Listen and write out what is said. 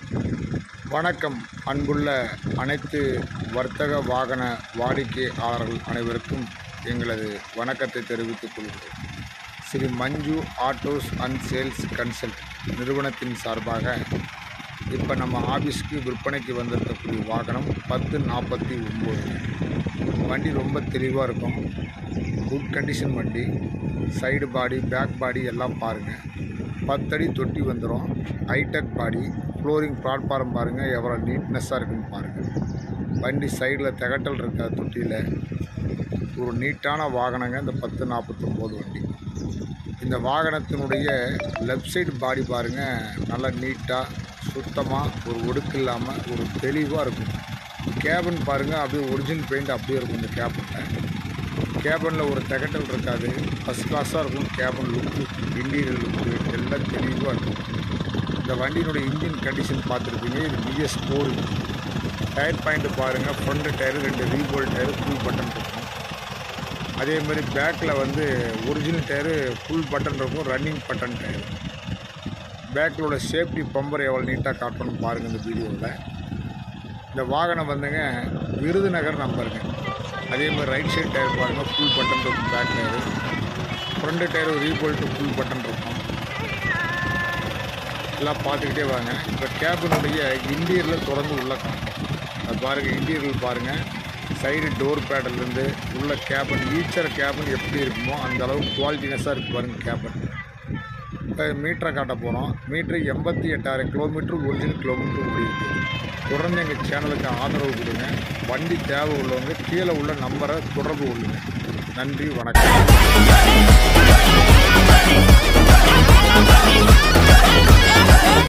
வணக்கம் அன்புள்ள அனைத்து வர்த்தக வாகன வாடிக்கையாளர்கள் அனைவருக்கும் எங்களது வணக்கத்தை தெரிவித்துக் கொள்கிறோம் Shri Manju autos and sales consult நிறுவனத்தின் சார்பாக இப்போ நம்ம ஆஃபீஸ்க்கு விற்பனைக்கு வந்திருக்கக்கூடிய வாகனம் பத்து நாற்பத்தி ஒம்பது வண்டி ரொம்ப தெளிவாக இருக்கும் குட் கண்டிஷன் வண்டி சைடு பாடி பேக் பாடி எல்லாம் பாருங்கள் பத்தடி தொட்டி வந்துடும் ஹைடெக் பாடி ஃப்ளோரிங் பிளாட்ஃபார்ம் பாருங்கள் எவ்வளோ நீட்னஸ்ஸாக இருக்குன்னு பாருங்கள் வண்டி சைடில் திகட்டல் இருக்கா தொட்டியில் ஒரு நீட்டான வாகனங்க இந்த பத்து நாற்பத்தொம்போது வண்டி இந்த வாகனத்தினுடைய லெஃப்ட் சைடு பாடி பாருங்கள் நல்லா நீட்டாக சுத்தமாக ஒரு ஒடுக்கு இல்லாமல் ஒரு தெளிவாக இருக்கும் கேபின் பாருங்கள் அப்படியே ஒரிஜினல் பெயிண்ட் அப்படியே இருக்கும் இந்த கேபினில் கேபினில் ஒரு திகட்டல் இருக்காது ஃபஸ்ட் கிளாஸாக இருக்கும் கேபின் லுக்கு இன்டீரியர் லுக்கு எல்லாம் தெளிவாக இருக்கும் இந்த வண்டியினுடைய இன்ஜின் கண்டிஷன் பார்த்துருப்பீங்க இது பிஎஸ் ஃபோர் டயர் பாயிண்ட் பாருங்கள் ஃப்ரண்ட் டயர் ரெண்டு ரீபோல் டயர் ஃபுல் பட்டன் இருக்கும் அதே மாதிரி பேக்கில் வந்து ஒரிஜினல் டயரு ஃபுல் பட்டன் இருக்கும் ரன்னிங் பட்டன் டயர் பேக்கிலோட சேஃப்டி பம்பர் எவ்வளோ நீட்டாக காட்டணும்னு பாருங்கள் இந்த வீடியோவில் இந்த வாகனம் வந்துங்க விருதுநகர் நம்பருங்க அதே மாதிரி ரைட் சைடு டயர் பாருங்கள் ஃபுல் பட்டன் இருக்கும் பேக் டயரு ஃப்ரண்ட் டயர் ரீபோல்ட்டு ஃபுல் பட்டன் இருக்கும் எல்லாம் பார்த்துக்கிட்டே வாங்க இப்போ கேபினுடைய இன்டீரியரில் தொடர்ந்து உள்ள காணும் அது பாருங்கள் இன்டீரியல் பாருங்கள் சைடு டோர் பேடல்லேருந்து உள்ள கேபின் ஈச்சர் கேபின் எப்படி இருக்குமோ அந்த அளவுக்கு குவாலிட்டினஸாக இருக்குது பாருங்கள் கேபின் இப்போ மீட்டரை காட்ட போகிறோம் மீட்ரு எண்பத்தி எட்டாயிரம் கிலோமீட்டர் ஒரிஜினல் கிலோமீட்டர் ஓடி இருக்குது தொடர்ந்து எங்கள் சேனலுக்கு ஆதரவு கொடுங்க வண்டி தேவை உள்ளவங்க கீழே உள்ள நம்பரை தொடர்பு கொள்ளுங்க நன்றி வணக்கம்